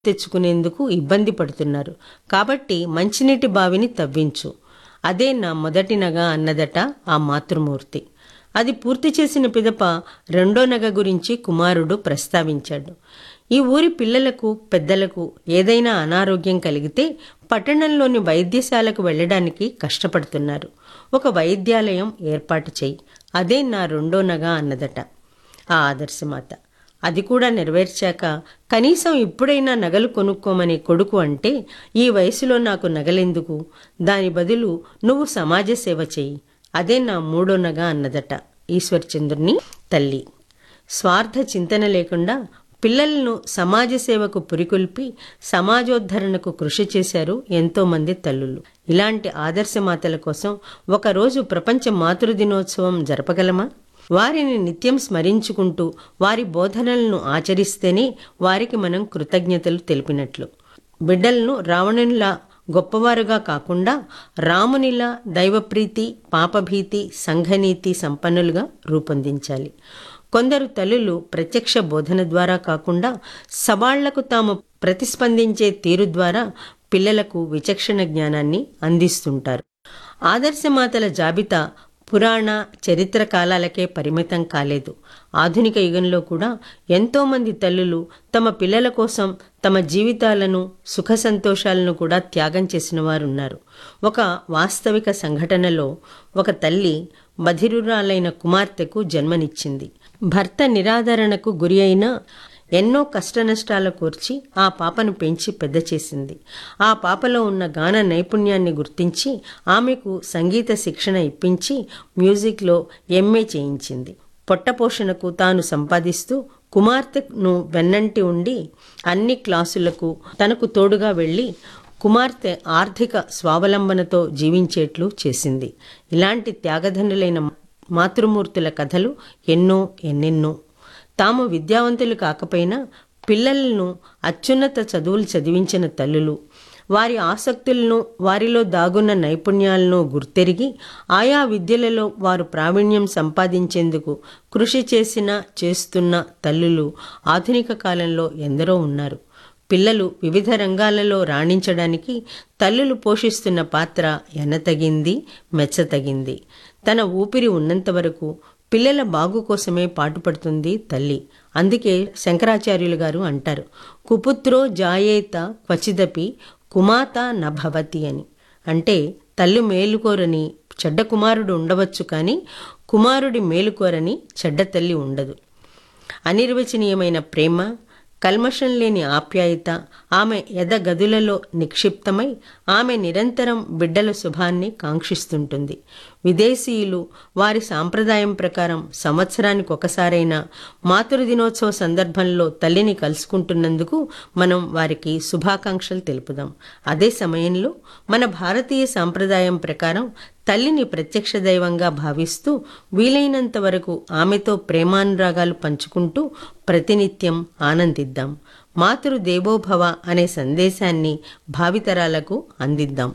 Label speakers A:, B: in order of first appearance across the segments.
A: తెచ్చుకునేందుకు ఇబ్బంది పడుతున్నారు కాబట్టి మంచినీటి బావిని తవ్వించు అదే నా మొదటి నగ అన్నదట ఆ మాతృమూర్తి అది పూర్తి చేసిన పిదప రెండో నగ గురించి కుమారుడు ప్రస్తావించాడు ఈ ఊరి పిల్లలకు పెద్దలకు ఏదైనా అనారోగ్యం కలిగితే పట్టణంలోని వైద్యశాలకు వెళ్ళడానికి కష్టపడుతున్నారు ఒక వైద్యాలయం ఏర్పాటు చేయి అదే నా రెండో నగ అన్నదట ఆ ఆదర్శమాత అది కూడా నెరవేర్చాక కనీసం ఇప్పుడైనా నగలు కొనుక్కోమని కొడుకు అంటే ఈ వయసులో నాకు నగలెందుకు దాని బదులు నువ్వు సమాజ సేవ చెయ్యి అదే నా మూడో నగ అన్నదట ఈశ్వర్చంద్రుని తల్లి స్వార్థ చింతన లేకుండా పిల్లలను సమాజ సేవకు పురికొల్పి సమాజోద్ధరణకు కృషి చేశారు ఎంతోమంది తల్లులు ఇలాంటి ఆదర్శమాతల కోసం ఒకరోజు ప్రపంచ మాతృదినోత్సవం జరపగలమా వారిని నిత్యం స్మరించుకుంటూ వారి బోధనలను ఆచరిస్తేనే వారికి మనం కృతజ్ఞతలు తెలిపినట్లు బిడ్డలను రావణునిలా గొప్పవారుగా కాకుండా రామునిలా దైవప్రీతి పాపభీతి సంఘనీతి సంపన్నులుగా రూపొందించాలి కొందరు తల్లులు ప్రత్యక్ష బోధన ద్వారా కాకుండా సవాళ్లకు తాము ప్రతిస్పందించే తీరు ద్వారా పిల్లలకు విచక్షణ జ్ఞానాన్ని అందిస్తుంటారు ఆదర్శమాతల జాబితా పురాణ చరిత్ర కాలాలకే పరిమితం కాలేదు ఆధునిక యుగంలో కూడా ఎంతోమంది తల్లులు తమ పిల్లల కోసం తమ జీవితాలను సుఖ సంతోషాలను కూడా త్యాగం చేసిన వారు ఉన్నారు ఒక వాస్తవిక సంఘటనలో ఒక తల్లి బధిరురాలైన కుమార్తెకు జన్మనిచ్చింది భర్త నిరాదరణకు గురి అయిన ఎన్నో కష్టనష్టాల కూర్చి ఆ పాపను పెంచి పెద్ద చేసింది ఆ పాపలో ఉన్న గాన నైపుణ్యాన్ని గుర్తించి ఆమెకు సంగీత శిక్షణ ఇప్పించి మ్యూజిక్లో ఎంఏ చేయించింది పొట్టపోషణకు తాను సంపాదిస్తూ కుమార్తెను వెన్నంటి ఉండి అన్ని క్లాసులకు తనకు తోడుగా వెళ్ళి కుమార్తె ఆర్థిక స్వావలంబనతో జీవించేట్లు చేసింది ఇలాంటి త్యాగధనులైన మాతృమూర్తుల కథలు ఎన్నో ఎన్నెన్నో తాము విద్యావంతులు కాకపోయినా పిల్లలను అత్యున్నత చదువులు చదివించిన తల్లులు వారి ఆసక్తులను వారిలో దాగున్న నైపుణ్యాలను గుర్తెరిగి ఆయా విద్యలలో వారు ప్రావీణ్యం సంపాదించేందుకు కృషి చేసిన చేస్తున్న తల్లులు ఆధునిక కాలంలో ఎందరో ఉన్నారు పిల్లలు వివిధ రంగాలలో రాణించడానికి తల్లులు పోషిస్తున్న పాత్ర ఎనతగింది మెచ్చతగింది తన ఊపిరి ఉన్నంత వరకు పిల్లల బాగు కోసమే పాటుపడుతుంది తల్లి అందుకే శంకరాచార్యులు గారు అంటారు కుపుత్రో జాయేత క్వచిదపి కుమాత నభవతి అని అంటే తల్లి మేలుకోరని చెడ్డ కుమారుడు ఉండవచ్చు కానీ కుమారుడి మేలుకోరని చెడ్డ తల్లి ఉండదు అనిర్వచనీయమైన ప్రేమ కల్మషం లేని ఆప్యాయత ఆమె ఎదగదులలో నిక్షిప్తమై ఆమె నిరంతరం బిడ్డల శుభాన్ని కాంక్షిస్తుంటుంది విదేశీయులు వారి సాంప్రదాయం ప్రకారం సంవత్సరానికి ఒకసారైనా మాతృదినోత్సవ సందర్భంలో తల్లిని కలుసుకుంటున్నందుకు మనం వారికి శుభాకాంక్షలు తెలుపుదాం అదే సమయంలో మన భారతీయ సాంప్రదాయం ప్రకారం తల్లిని ప్రత్యక్ష దైవంగా భావిస్తూ వీలైనంత వరకు ఆమెతో ప్రేమానురాగాలు పంచుకుంటూ ప్రతినిత్యం ఆనందిద్దాం మాతృ దేవోభవ అనే సందేశాన్ని భావితరాలకు అందిద్దాం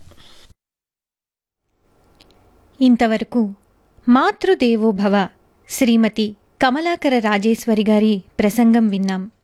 B: ఇంతవరకు మాతృదేవోభవ శ్రీమతి కమలాకర రాజేశ్వరి గారి ప్రసంగం విన్నాం